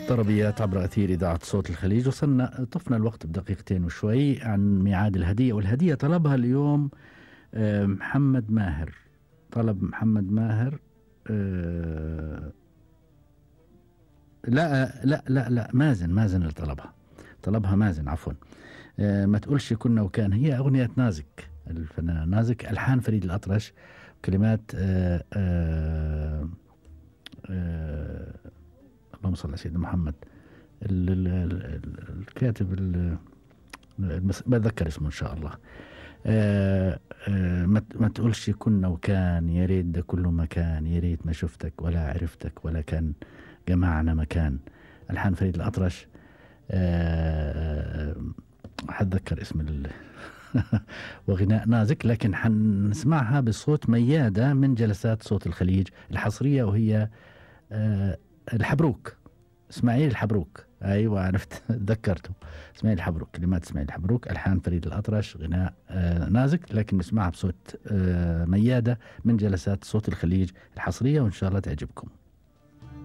طربيات عبر أثير إذاعة صوت الخليج وصلنا طفنا الوقت بدقيقتين وشوي عن ميعاد الهدية والهدية طلبها اليوم آه، محمد ماهر طلب محمد ماهر آه، لا لا لا لا مازن مازن اللي طلبها طلبها مازن عفوا آه، ما تقولش كنا وكان هي أغنية نازك الفنان نازك ألحان فريد الأطرش كلمات آه، آه، آه، اللهم صل على سيدنا محمد ال- ال- ال- الكاتب ال- المس- بتذكر اسمه ان شاء الله آه، آه، ما ت- ما تقولش كنا وكان يا ريت ده كله مكان يا ريت ما شفتك ولا عرفتك ولا كان جمعنا مكان الحان فريد الاطرش آه، حتذكر اسم ال... وغناء نازك لكن حنسمعها بصوت ميادة من جلسات صوت الخليج الحصرية وهي آه، الحبروك اسماعيل الحبروك ايوه عرفت تذكرته اسماعيل الحبروك كلمات اسماعيل الحبروك الحان فريد الاطرش غناء آه، نازك لكن نسمعها بصوت آه، مياده من جلسات صوت الخليج الحصريه وان شاء الله تعجبكم